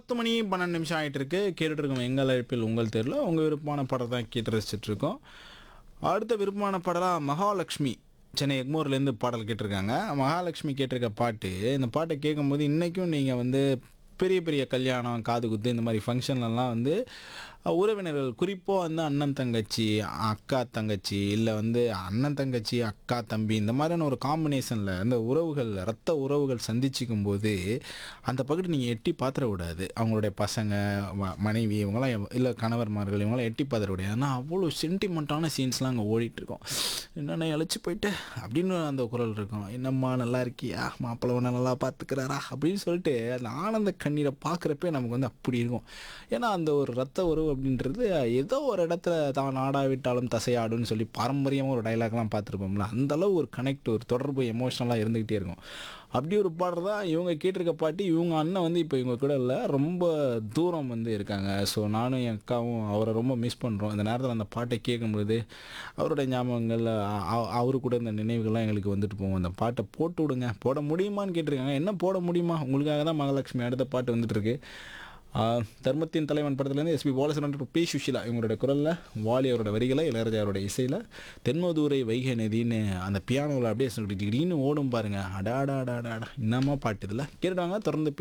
பத்து மணி பன்னெண்டு நிமிஷம் ஆகிட்டு இருக்கு கேட்டுட்டு இருக்கோம் எங்கள் அழைப்பில் உங்கள் தெருவில் உங்கள் விருப்பமான படம் தான் கேட்டு ரசிச்சுட்டு இருக்கோம் அடுத்த விருப்பமான படம் மகாலட்சுமி சென்னை எக்மோர்லேருந்து பாடல் கேட்டிருக்காங்க மகாலட்சுமி கேட்டிருக்க பாட்டு இந்த பாட்டை கேட்கும்போது இன்றைக்கும் நீங்கள் வந்து பெரிய பெரிய கல்யாணம் காது குத்து இந்த மாதிரி ஃபங்க்ஷன்லலாம் வந்து அஹ், உறவினர்கள் குறிப்பாக வந்து அண்ணன் தங்கச்சி அக்கா தங்கச்சி இல்லை வந்து அண்ணன் தங்கச்சி அக்கா தம்பி இந்த மாதிரியான ஒரு காம்பினேஷனில் அந்த உறவுகள் ரத்த உறவுகள் சந்திச்சிக்கும் போது அந்த பக்கத்து நீங்கள் எட்டி பாத்திர விடாது அவங்களுடைய பசங்க ம- மனைவி இவங்களாம் இல்லை கணவர்மார்கள் இவங்களாம் எட்டி பாத்திர விடாது ஆனால் அவ்வளோ சென்டிமெண்ட்டான சீன்ஸ்லாம் அங்கே ஓடிட்டு இருக்கும் என்னென்ன இழைச்சி போயிட்டு அப்படின்னு அந்த குரல் இருக்கும் என்னம்மா நல்லா இருக்கியா மாப்பிள்ளை உன்னை நல்லா பார்த்துக்கிறாரா அப்படின்னு சொல்லிட்டு அந்த ஆனந்த கண்ணீரை பார்க்குறப்பே நமக்கு வந்து அப்படி இருக்கும் ஏன்னா அந்த ஒரு ரத்த உறவு அப்படின்றது ஏதோ ஒரு இடத்துல தான் நாடாவிட்டாலும் தசையாடுன்னு சொல்லி பாரம்பரியமாக ஒரு டைலாக்லாம் பார்த்துருப்போம்ல அந்த அளவு ஒரு கனெக்ட் ஒரு தொடர்பு எமோஷனலாக இருந்துக்கிட்டே இருக்கும் அப்படி ஒரு பாடல் தான் இவங்க கேட்டிருக்க பாட்டு இவங்க அண்ணன் வந்து இப்போ இவங்க கூட இல்லை ரொம்ப தூரம் வந்து இருக்காங்க ஸோ நானும் என் அக்காவும் அவரை ரொம்ப மிஸ் பண்ணுறோம் இந்த நேரத்தில் அந்த பாட்டை கேட்கும்பொழுது அவருடைய ஞாபகங்கள் அ- அ- அவரு கூட இந்த நினைவுகள்லாம் எங்களுக்கு வந்துட்டு போகும் அந்த பாட்டை போட்டு விடுங்க போட முடியுமான்னு கேட்டிருக்காங்க என்ன போட முடியுமா உங்களுக்காக தான் மகாலட்சுமி அடுத்த பாட்டு வந்துட்டு இருக்கு ஆ, தர்மத்தின் தலைவன் படத்துலேருந்து எஸ்பி பாலசரன் பி சுஷிலா இவங்களுடைய குரலில் வாலி அவரோட வரிகளை இளையராஜா அவரோட இசையில் தென்மதுரை வைகை நதின்னு அந்த பியானோவில் அப்படியே சொல்லிட்டு திடீர்னு ஓடும் பாருங்க அடாடா அடாடா என்னமா பாட்டு இதில் கேட்டுட்டாங்க தொடர்ந்து